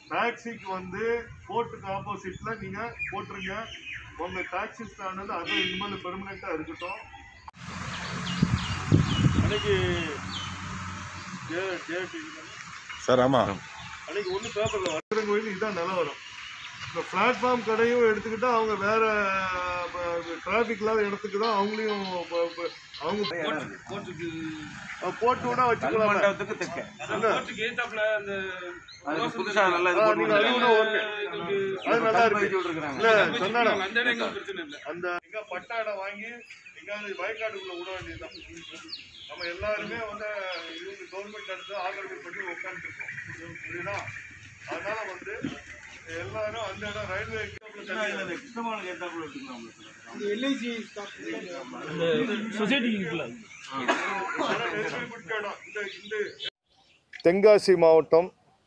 டாக்ஸிக்கு வந்து போர்ட்டுக்கு ஆப்போசிட்ல நீங்க போட்டுருங்க உங்க டாக்ஸி ஸ்டாண்ட் வந்து அது இனிமேல் பெர்மனெண்டா இருக்கட்டும் அன்னைக்கு ஜே- ஜே- சார் ஆமாம் அன்னைக்கு ஒன்றும் பேப்பரில் வட்டுற கோயில் இதுதான் நிலவரம் இப்போ பிளாட்ஃபார்ம் கடையும் எடுத்துக்கிட்டா அவங்க வேற டிராஃபிக் இல்லாத இடத்துக்கு தான் அவங்களையும் ப- ப- அவங்க கோர்ட்டுக்கு அஹ் போட்டு விட வச்சுக்கலாம் மண்டபத்துக்கு தெற்க கோர்ட்டுக்கு ஏத்தாப்புல அந்த அதுக்கு புதுசா நல்லா இது ஆ, போட்டு நீங்க அது கூட ஓகே அது நல்லா இருக்கு விட்டுருக்காங்க இல்ல சொன்னாடா அந்த இடம் எங்களுக்கு பிரச்சனை இல்லை அந்த எங்க பட்டா இடம் வாங்கி எங்காவது வயக்காட்டுக்குள்ள விட வேண்டியதுதான் நம்ம எல்லாருமே வந்து இவங்க கவர்மெண்ட் எடுத்து ஆக்கிரமிப்பு பண்ணி உட்காந்துருக்கோம் புரியுதா அதனால வந்து எல்லாரும் அந்த இடம் ரயில்வே கிருஷ்ணமானுக்கு ஏத்தாப்புல விட்டுருக்காங்க தென்காசி மாவட்டம்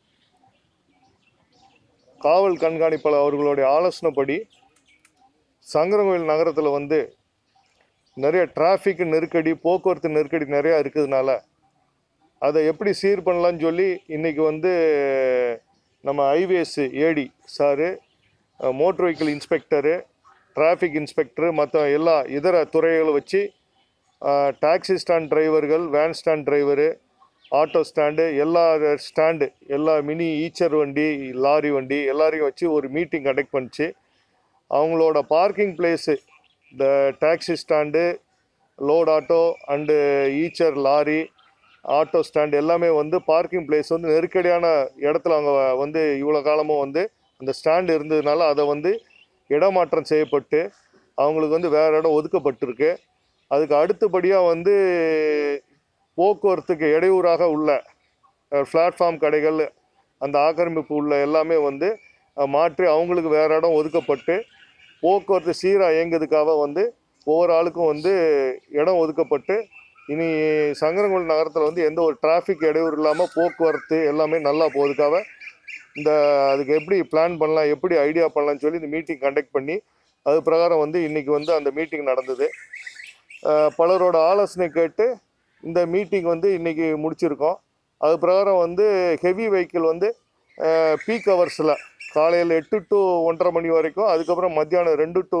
காவல் கண்காணிப்பாளர் அவர்களுடைய ஆலோசனைப்படி சங்கரங்கோயில் நகரத்தில் வந்து நிறைய டிராஃபிக் நெருக்கடி போக்குவரத்து நெருக்கடி நிறையா இருக்கிறதுனால அதை எப்படி சீர் பண்ணலான்னு சொல்லி இன்றைக்கி வந்து நம்ம highways AD sir motor vehicle inspector traffic inspector மற்ற எல்லா இதர துறைகளை வச்சு டாக்ஸி ஸ்டாண்ட் டிரைவர்கள் van stand driver auto stand எல்லா ஸ்டாண்டு எல்லா மினி ஈச்சர் வண்டி லாரி வண்டி எல்லாரையும் வச்சு ஒரு மீட்டிங் கண்டக்ட் பண்ணிச்சு அவங்களோட பார்க்கிங் பிளேஸு இந்த taxi stand load auto and Eicher lorry auto stand எல்லாமே வந்து பார்க்கிங் பிளேஸ் வந்து நெருக்கடியான இடத்துல அவங்க வந்து இவ்வளோ காலமும் வந்து அந்த ஸ்டாண்டு இருந்ததுனால அதை வந்து இடமாற்றம் செய்யப்பட்டு அவங்களுக்கு வந்து வேறு இடம் ஒதுக்கப்பட்டிருக்கு அதுக்கு அடுத்தபடியாக வந்து போக்குவரத்துக்கு இடையூறாக உள்ள பிளாட்ஃபார்ம் கடைகள் அந்த ஆக்கிரமிப்பு உள்ள எல்லாமே வந்து அஹ், மாற்றி அவங்களுக்கு வேறு இடம் ஒதுக்கப்பட்டு போக்குவரத்து சீராக இயங்குறதுக்காக வந்து ஒவ்வொரு ஆளுக்கும் வந்து இடம் ஒதுக்கப்பட்டு இனி சங்கரங்கோல் நகரத்தில் வந்து எந்த ஒரு டிராஃபிக் இடையூறு இல்லாமல் போக்குவரத்து எல்லாமே நல்லா போகிறதுக்காக இந்த அதுக்கு எப்படி பிளான் பண்ணலாம் எப்படி ஐடியா பண்ணலாம்னு சொல்லி இந்த மீட்டிங் கண்டக்ட் பண்ணி அது பிரகாரம் வந்து இன்றைக்கி வந்து அந்த மீட்டிங் நடந்தது அஹ் பலரோட ஆலோசனை கேட்டு இந்த மீட்டிங் வந்து இன்றைக்கி முடிச்சிருக்கோம் அது பிரகாரம் வந்து ஹெவி வெஹிக்கிள் வந்து பீக் ஹவர்ஸில் காலையில் எட்டு டு ஒன்றரை மணி வரைக்கும் அதுக்கப்புறம் மத்தியானம் ரெண்டு டு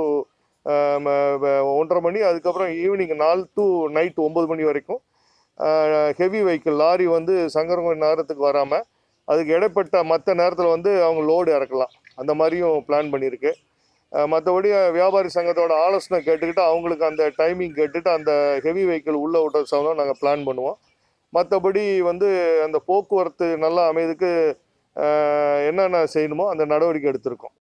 ஒன்றரை மணி அதுக்கப்புறம் ஈவினிங் நாலு டு நைட் ஒம்பது மணி வரைக்கும் ஹெவி வெஹிக்கிள் லாரி வந்து சங்கரங்கோயில் நகரத்துக்கு வராமல் அதுக்கு இடைப்பட்ட மற்ற நேரத்தில் வந்து அவங்க லோடு இறக்கலாம் அந்த மாதிரியும் பிளான் பண்ணியிருக்கு மற்றபடி வியாபாரி சங்கத்தோட ஆலோசனை கேட்டுக்கிட்டு அவங்களுக்கு அந்த டைமிங் கேட்டுட்டு அந்த ஹெவி வெஹிக்கிள் உள்ளே விட்ட சமயம் நாங்கள் பிளான் பண்ணுவோம் மற்றபடி வந்து அந்த போக்குவரத்து நல்லா அமையதுக்கு அஹ், என்னென்ன செய்யணுமோ அந்த நடவடிக்கை எடுத்திருக்கோம்